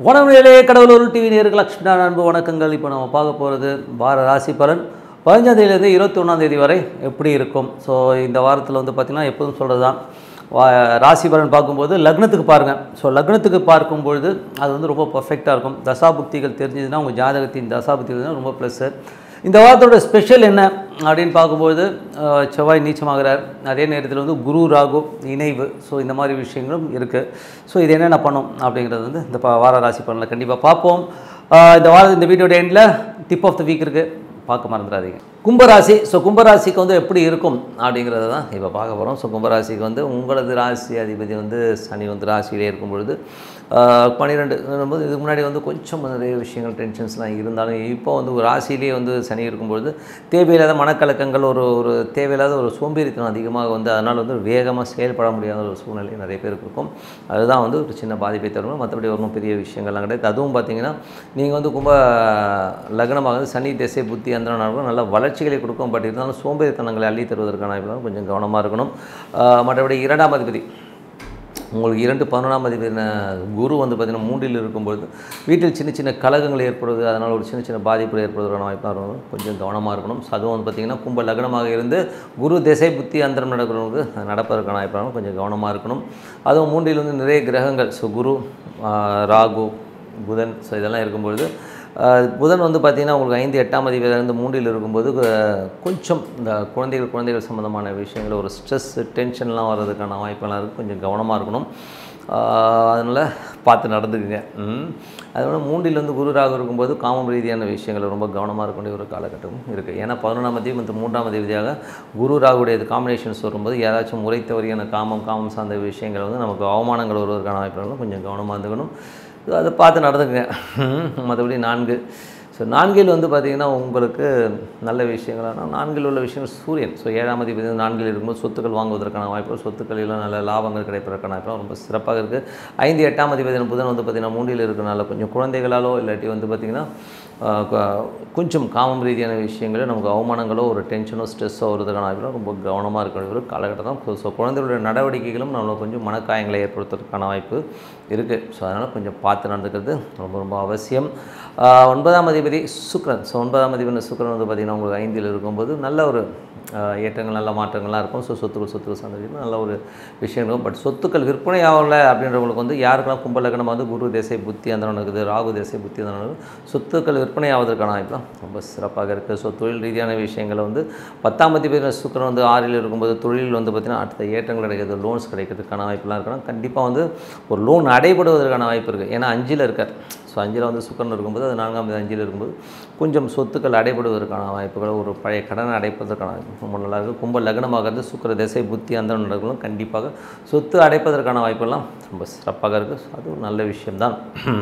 வனவிலே கடவுளூர் TV நேருக்கு லக்ஷ்மி அன்பு வணக்கங்கள் இப்போ நம்ம பார்க்க போகிறது வார ராசி பலன் பதினஞ்சாம் தேதியிலேருந்து இருபத்தி ஒன்றாம் தேதி வரை எப்படி இருக்கும் ஸோ இந்த வாரத்தில் வந்து பார்த்திங்கன்னா எப்போதும் சொல்கிறது தான் வா ராசி பலன் பார்க்கும்போது லக்னத்துக்கு பாருங்கள் ஸோ லக்னத்துக்கு பார்க்கும்பொழுது அது வந்து ரொம்ப பர்ஃபெக்டாக இருக்கும் தசாபுக்திகள் தெரிஞ்சதுன்னா உங்கள் ஜாதகத்தின் தசாபுக்திகள் ரொம்ப ப்ளஸ்ஸு இந்த வாரத்தோட ஸ்பெஷல் என்ன அப்படின்னு பார்க்கும்போது அஹ், செவ்வாய் நீச்சமாகிறார் அதே நேரத்தில் வந்து குரு ராகு இணைவு ஸோ இந்த மாதிரி விஷயங்களும் இருக்குது ஸோ இது என்னென்ன பண்ணும் அப்படிங்கிறது வந்து இந்த ப- வார ராசி பலனில் கண்டிப்பாக பார்ப்போம் அஹ், இந்த வார இந்த வீடியோட எண்டில் டிப் ஆஃப் த வீக் இருக்குது பார்க்க மறந்துடாதீங்க கும்பராசி ஸோ கும்பராசிக்கு வந்து எப்படி இருக்கும் அப்படிங்கிறத தான் இப்போ பார்க்க போகிறோம் ஸோ கும்பராசிக்கு வந்து உங்களது ராசி அதிபதி வந்து சனி வந்து ராசியிலே இருக்கும் பொழுது பன்னிரெண்டு போது இதுக்கு முன்னாடி வந்து கொஞ்சம் நிறைய விஷயங்கள் டென்ஷன்ஸ்லாம் இருந்தாலும் இப்போ வந்து ஒரு ராசியிலேயே வந்து சனி இருக்கும்பொழுது தேவையில்லாத மனக்கலக்கங்கள் ஒரு ஒரு தேவையில்லாத ஒரு சோம்பேறித்தனம் அதிகமாக வந்து அதனால் வந்து வேகமாக செயல்பட முடியாத ஒரு சூழ்நிலை நிறைய பேருக்கு இருக்கும் அதுதான் வந்து ஒரு சின்ன பாதிப்பை தரும் மற்றபடி ஒன்றும் பெரிய விஷயங்கள்லாம் கிடையாது அதுவும் பார்த்தீங்கன்னா நீங்கள் வந்து கும்ப லக்னமாக வந்து சனி திசை புத்தி அந்த நல்ல வளர்ச்சிகளை கொடுக்கும் பட் இருந்தாலும் சோம்பேறித்தனங்களை அள்ளி தருவதற்கான வாய்ப்புகள் கொஞ்சம் கவனமாக இருக்கணும் ஆஹ் மற்றபடி இரண்டாம் அதிபதி உங்களுக்கு இரண்டு பதினொன்றாம் அதிபதியான குரு வந்து பார்த்திங்கன்னா மூன்றில் இருக்கும்பொழுது வீட்டில் சின்ன சின்ன கலகங்கள் ஏற்படுவது அதனால் ஒரு சின்ன சின்ன பாதிப்புகள் ஏற்படுவதற்கான வாய்ப்பாக இருக்கும் கொஞ்சம் கவனமாக இருக்கணும் ஸோ அதுவும் வந்து பார்த்திங்கன்னா கும்ப லக்னமாக இருந்து குரு திசை புத்தி அந்தரம் நடக்கிறவங்களுக்கு அது நடப்பதற்கான வாய்ப்பாக இருக்கும் கொஞ்சம் கவனமாக இருக்கணும் அதுவும் மூன்றில் வந்து நிறைய கிரகங்கள் ஸோ குரு ஆஹ் ராகு புதன் ஸோ இதெல்லாம் இருக்கும்பொழுது ஆஹ் புதன் வந்து பார்த்திங்கன்னா உங்களுக்கு ஐந்து எட்டாம் அதிபதியிலிருந்து மூன்றில் இருக்கும்போது ஆஹ் கொஞ்சம் இந்த குழந்தைகள் குழந்தைகள் சம்மந்தமான விஷயங்கள் ஒரு ஸ்ட்ரெஸ் டென்ஷன்லாம் வர்றதுக்கான வாய்ப்பெல்லாம் இருக்குது கொஞ்சம் கவனமாக இருக்கணும் அதனால் பார்த்து நடந்துக்குங்க ம். அதோட மூன்றில் வந்து குரு ராகு இருக்கும்போது காமம் ரீதியான விஷயங்கள் ரொம்ப கவனமாக இருக்க வேண்டிய ஒரு காலகட்டமும் இருக்குது ஏன்னா பதினொன்றாம் தேதி மற்றும் மூன்றாம் தேதியாக குரு ராகுடைய காம்பினேஷன்ஸ் வரும்போது யாராச்சும் முறை தவறியான காமம் காமம் சார்ந்த விஷயங்கள் வந்து நமக்கு அவமானங்கள் வருவதற்கான வாய்ப்புகளும் கொஞ்சம் கவனமாக இருந்துக்கணும் ஸோ அதை பார்த்து நடந்துக்குங்க மற்றபடி நான்கு ஸோ நான்கில் வந்து பார்த்திங்கன்னா உங்களுக்கு நல்ல விஷயங்கள்னா நான்கில் உள்ள விஷயங்கள் சூரியன் ஸோ ஏழாம் அதிபதி வந்து நான்கில் இருக்கும்போது சொத்துக்கள் வாங்குவதற்கான வாய்ப்பு சொத்துக்களிலும் நல்ல லாபங்கள் கிடைப்பதற்கான வாய்ப்பு ரொம்ப சிறப்பாக இருக்குது ஐந்து எட்டாம் அதிபதி புதன் வந்து பார்த்திங்கன்னா மூன்றில் இருக்கிறனால கொஞ்சம் குழந்தைகளாலோ இல்லாட்டி வந்து பார்த்திங்கன்னா ஆஹ் கொ- கொஞ்சம் காமம் ரீதியான விஷயங்களோ நமக்கு அவமானங்களோ ஒரு டென்ஷனோ ஸ்ட்ரெஸ்ஸோ வருவதற்கான வாய்ப்பு ரொம்ப கவனமாக இருக்க வேண்டிய ஒரு காலகட்டம் தான் ஸோ குழந்தைகளுடைய நடவடிக்கைகளும் நம்மளுக்கு கொஞ்சம் மனக்காயங்களை ஏற்படுத்துவதற்கான வாய்ப்பு இருக்குது ஸோ அதனால் கொஞ்சம் பார்த்து நடந்துக்கிறது ரொம்ப ரொம்ப அவசியம் ஆஹ் ஒன்பதாம் அதிபதி சுக்கிரன் ஸோ ஒன்பதாம் அதிபதி சுக்கிரன் வந்து பார்த்திங்கன்னா உங்களுக்கு ஐந்தில் இருக்கும்போது நல்ல ஒரு ஆஹ் ஏற்றங்கள் நல்ல மாற்றங்கள்லாம் இருக்கும் ஸோ சொத்துக்கள் சொத்துக்கள் சார்ந்த நல்ல ஒரு விஷயம் இருக்கும் பட் சொத்துக்கள் விற்பனை ஆகலை அப்படின்றவங்களுக்கு வந்து யாருக்கெல்லாம் கும்பலக்கணம் வந்து குரு தேசை புத்தி அந்த இருக்குது ராகு தேசை புத்தி அந்த நடக்குது சொத்துக்கள் விற்பனை ஆவதற்கான வாய்ப்புலாம் ரொம்ப சிறப்பாக இருக்குது ஸோ தொழில் ரீதியான விஷயங்களை வந்து பத்தாம் அதிபதி சுக்கிரன் வந்து ஆறில் இருக்கும்போது தொழில் வந்து பார்த்திங்கன்னா அடுத்த ஏற்றங்கள் கிடைக்கிறது லோன்ஸ் கிடைக்கிறதுக்கான வாய்ப்புலாம் இருக்கணும் கண்டிப்பாக வந்து ஒரு லோன் அடைபடுவதற்கான வாய்ப்பு இருக்குது ஏன்னா அஞ்சில் இருக்கார் ஸோ அஞ்சில் வந்து சுக்கரன் இருக்கும்போது அது நான்காம் தேதி அஞ்சில் இருக்கும்போது கொஞ்சம் சொத்துக்கள் அடைபடுவதற்கான வாய்ப்புகள் ஒரு பழைய கடனை அடைப்பதற்கான வாய்ப்பு ரொம்ப நல்லா இருக்குது கும்ப லக்னமாகிறது சுக்கிர திசை புத்தி அந்த நடக்கணும் கண்டிப்பாக சொத்து அடைப்பதற்கான வாய்ப்பெல்லாம் ரொம்ப சிறப்பாக இருக்குது அது ஒரு நல்ல விஷயம்தான்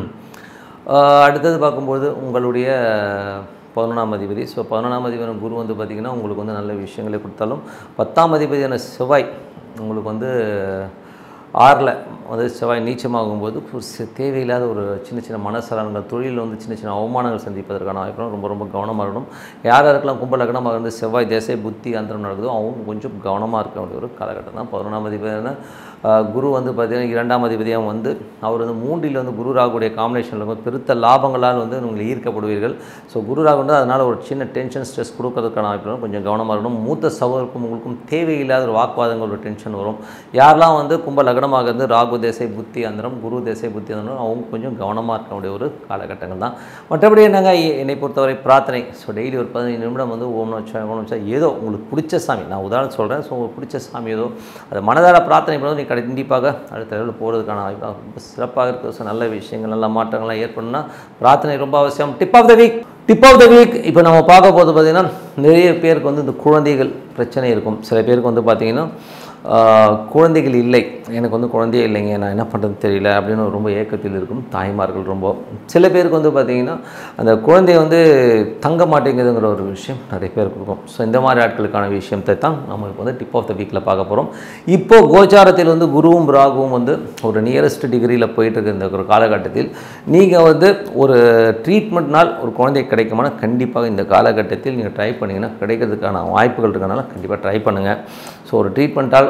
ஆஹ் அடுத்தது பார்க்கும்போது உங்களுடைய பதினொன்றாம் அதிபதி ஸோ பதினொன்றாம் அதிபதியான குரு வந்து பார்த்திங்கன்னா உங்களுக்கு வந்து நல்ல விஷயங்களை கொடுத்தாலும் பத்தாம் அதிபதியான செவ்வாய் உங்களுக்கு வந்து ஆறில் வந்து செவ்வாய் நீச்சமாகும்போது ஒரு சி- தேவையில்லாத ஒரு சின்ன சின்ன மனசலங்கள் தொழிலில் வந்து சின்ன சின்ன அவமானங்கள் சந்திப்பதற்கான வாய்ப்புலாம் ரொம்ப ரொம்ப கவனமாக இருக்கணும் யார் யாருக்கெல்லாம் கும்ப லக்னமாக இருந்து செவ்வாய் தேசை புத்தி அந்தரம் நடக்குதோ அவங்க கொஞ்சம் கவனமாக இருக்க வேண்டிய ஒரு காலகட்டம் தான் பதினொன்றாம் அதிபதியான ஆஹ், குரு வந்து பார்த்திங்கன்னா இரண்டாம் அதிபதியாக வந்து அவர் வந்து மூன்றில் வந்து குரு ராகுடைய காம்பினேஷனில் இருக்கும் பெருத்த லாபங்களால் வந்து நீங்கள் ஈர்க்கப்படுவீர்கள் ஸோ குரு ராகு வந்து அதனால் ஒரு சின்ன டென்ஷன் ஸ்ட்ரெஸ் கொடுக்கறதுக்கான வாய்ப்புகளும் கொஞ்சம் கவனமாக இருக்கணும் மூத்த சகோதரருக்கும் உங்களுக்கும் தேவையில்லாத ஒரு வாக்குவாதங்கள் ஒரு டென்ஷன் வரும் யாரெல்லாம் வந்து கும்ப லக்னமாக இருந்து ராகு தேசை புத்தி அந்தரம் குரு தேசை புத்தி அந்தரம் அவங்க கொஞ்சம் கவனமாக இருக்க வேண்டிய ஒரு காலகட்டங்கள் தான் மற்றபடி என்னங்க எ- என்னை பொறுத்தவரை பிரார்த்தனை ஸோ டெய்லி ஒரு பதினஞ்சு நிமிடம் வந்து ஓம் வச்சா ஓம் வச்சா ஏதோ உங்களுக்கு பிடிச்ச சாமி நான் உதாரணம் சொல்கிறேன் ஸோ உங்களுக்கு பிடிச்ச சாமி ஏதோ அதை மனதார பிரார்த்தனை பண்ணும்போது நீ கண்டிப்பாக அடுத்த லெவலில் போகிறதுக்கான வாய்ப்பு ரொம்ப சிறப்பாக இருக்குது ஸோ நல்ல விஷயங்கள் நல்ல மாற்றங்கள்லாம் ஏற்படணும்னா பிரார்த்தனை ரொம்ப அவசியம் tip of the week tip of the week இப்போ நம்ம பார்க்க போது பார்த்திங்கன்னா நிறைய பேருக்கு வந்து இந்த குழந்தைகள் பிரச்சனை இருக்கும் சில பேருக்கு வந்து பார்த்திங்கன்னா ஆஹ், குழந்தைகள் இல்லை எனக்கு வந்து குழந்தையே இல்லைங்க நான் என்ன பண்ணுறதுன்னு தெரியல அப்படின்னு ரொம்ப ஏக்கத்தில் இருக்கும் தாய்மார்கள் ரொம்ப சில பேருக்கு வந்து பார்த்திங்கன்னா அந்த குழந்தை வந்து தங்க மாட்டேங்குதுங்கிற ஒரு விஷயம் நிறைய பேருக்கு இருக்கும் ஸோ இந்த மாதிரி ஆட்களுக்கான விஷயத்தை தான் நம்ம இப்போ வந்து டிப் ஆஃப் த வீக்கில் பார்க்க போகிறோம் இப்போது கோச்சாரத்தில் வந்து குருவும் ராகுவும் வந்து ஒரு நியரஸ்ட் டிகிரியில் போயிட்டு இருக்க இந்த ஒரு காலகட்டத்தில் நீங்கள் வந்து ஒரு ட்ரீட்மெண்ட்னால் ஒரு குழந்தை கிடைக்குமானா கண்டிப்பாக இந்த காலகட்டத்தில் நீங்கள் ட்ரை பண்ணிங்கன்னா கிடைக்கிறதுக்கான வாய்ப்புகள் இருக்கனால கண்டிப்பாக ட்ரை பண்ணுங்கள் ஸோ ஒரு ட்ரீட்மெண்ட்டால்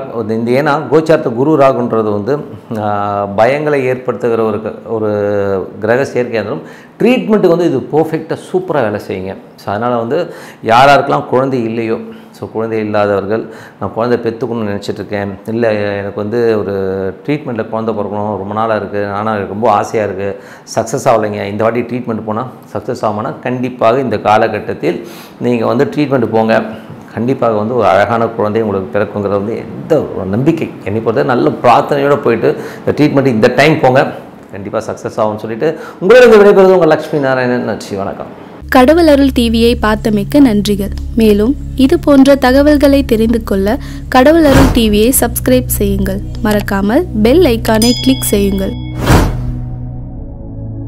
இந்த ஏன்னா கோச்சாரத்து குரு ராகுன்றது வந்து ஆஹ், பயங்களை ஏற்படுத்துகிற ஒரு க- ஒரு கிரக சேர்க்கை இருந்தாலும் ட்ரீட்மெண்ட்டுக்கு வந்து இது பர்ஃபெக்டாக சூப்பராக வேலை செய்யுங்க ஸோ அதனால் வந்து யார் யாருக்கெல்லாம் குழந்தை இல்லையோ ஸோ குழந்தை இல்லாதவர்கள் நான் குழந்தை பெற்றுக்கணும்னு நினச்சிட்டு இருக்கேன் இல்லை எனக்கு வந்து ஒரு ட்ரீட்மெண்ட்டில் குழந்தை பிறக்கணும் ரொம்ப நாளாக இருக்குது ஆனால் எனக்கு ரொம்ப ஆசையாக இருக்குது சக்ஸஸ் ஆகலைங்க இந்த வாட்டி ட்ரீட்மெண்ட் போனால் சக்ஸஸ் ஆகும்னா கண்டிப்பாக இந்த காலகட்டத்தில் நீங்கள் வந்து ட்ரீட்மெண்ட் போங்க கண்டிப்பாக வந்து ஒரு அழகான குழந்தை உங்களுக்கு பிறக்குங்கிறது வந்து எந்த ஒரு நம்பிக்கை என்னை பொறுத்த நல்ல பிரார்த்தனையோடு போயிட்டு இந்த ட்ரீட்மெண்ட் இந்த டைம் போங்க கண்டிப்பாக சக்ஸஸ் ஆகும்னு சொல்லிட்டு உங்களிடம் விடைபெறுவது உங்கள் லக்ஷ்மி நாராயணன் நன்றி வணக்கம் கடவுள் அருள் டிவியை பார்த்தமைக்க நன்றிகள் மேலும் இது போன்ற தகவல்களை தெரிந்து கொள்ள கடவுள் அருள் டிவியை சப்ஸ்கிரைப் செய்யுங்கள் மறக்காமல் பெல் ஐக்கானை கிளிக் செய்யுங்கள்